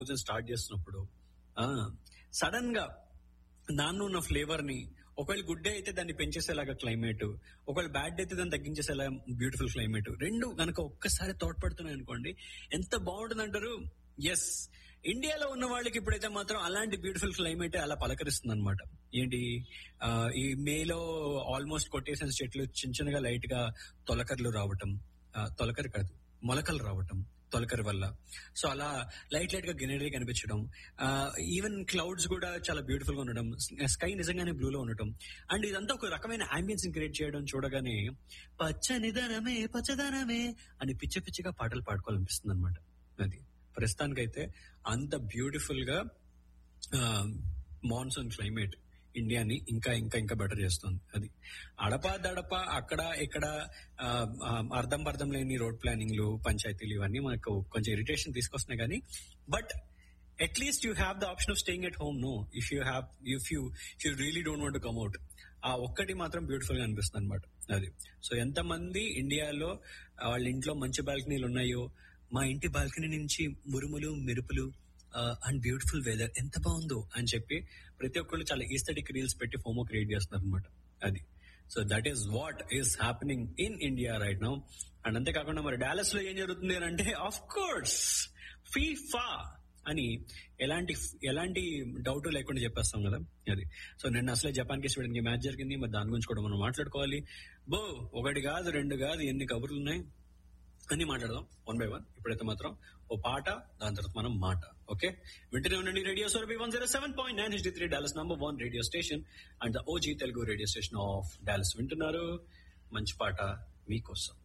start చేస్తున్నప్పుడు sudden గా దానిలో ఉన్న ఫ్లేవర్ ని ఒకవేళ గుడ్ డే అయితే దాన్ని పెంచేసేలాగా క్లైమేట్ ఒకవేళ బ్యాడ్ డే అయితే దాన్ని తగ్గించేసేలా బ్యూటిఫుల్ క్లైమేట్ రెండు కనుక ఒక్కసారి తోడ్పడుతున్నాయి అనుకోండి ఎంత బాగుంటుంది అంటారు ఎస్ ఇండియాలో ఉన్న వాళ్ళకి ఇప్పుడైతే మాత్రం అలాంటి బ్యూటిఫుల్ క్లైమేట్ అలా పలకరిస్తుంది అనమాట ఏంటి ఆ, ఈ మేలో ఆల్మోస్ట్ కొట్టేసిన చెట్లు చిన్న చిన్నగా లైట్ గా తొలకర్లు రావటం ఆ, తొలకరి కాదు మొలకలు రావటం తొలకరి వల్ల సో అలా లైట్ లైట్ గా గ్రీనరీ కనిపించడం ఈవెన్ క్లౌడ్స్ కూడా చాలా బ్యూటిఫుల్ గా ఉండడం స్కై నిజంగానే బ్లూ లో ఉండటం అండ్ ఇదంతా ఒక రకమైన అంబియన్స్ క్రియేట్ చేయడం చూడగానే పచ్చనిదనమే పచ్చదనమే అని పిచ్చి పిచ్చిగా పాటలు పాడుకోవాలనిపిస్తుంది అనమాట అది ప్రస్తుతానికైతే అంత బ్యూటిఫుల్ గా మాన్సూన్ క్లైమేట్ ఇండియాని ఇంకా ఇంకా ఇంకా బెటర్ చేస్తుంది అది అడప దడప అక్కడ ఇక్కడ ఆ, ఆ, అర్థం పర్థం లేని రోడ్ ప్లానింగ్లు పంచాయతీలు ఇవన్నీ మనకు కొంచెం ఇరిటేషన్ తీసుకొస్తున్నాయి కానీ but at least you have the option of staying at home no if you have if you if you really don't want come out ఆ ఒక్కటి మాత్రం బ్యూటిఫుల్ గా అనిపిస్తుంది అనమాట అది సో ఎంతమంది ఇండియాలో ఆ, వాళ్ళ ఇంట్లో మంచి బాల్కనీలు ఉన్నాయో మా ఇంటి బాల్కనీ నుంచి మురుములు మెరుపులు అండ్ బ్యూటిఫుల్ వెదర్ ఎంత బాగుందో అని చెప్పి ప్రతి ఒక్కళ్ళు చాలా ఈస్థెటిక్ రీల్స్ పెట్టి ఫోమో క్రియేట్ చేస్తున్నారు అనమాట అది so that is what is happening in India right now and అంతేకాకుండా మరి డాలస్ లో ఏం జరుగుతుంది అని అంటే ఆఫ్ కోర్స్ ఫీఫా అని ఎలాంటి ఎలాంటి డౌట్ లేకుండా చెప్పేస్తాం కదా అది సో నిన్న అసలే జపాన్ కి స్వీడన్ కి మ్యాచ్ జరిగింది మరి దాని గురించి కూడా మనం మాట్లాడుకోవాలి బో ఒకటి కాదు రెండు కాదు ఎన్ని కబుర్లు ఉన్నాయి అన్ని మాట్లాడదాం వన్ బై వన్ ఇప్పుడైతే మాత్రం ఓ పాట దాని తర్వాత మనం మాట ఓకే వింటూనే ఉండండి radio Surabhi one zero seven point nine H three Dallas number one radio station and the OG Telugu radio station of Dallas వింటున్నారు మంచి పాట మీకోసం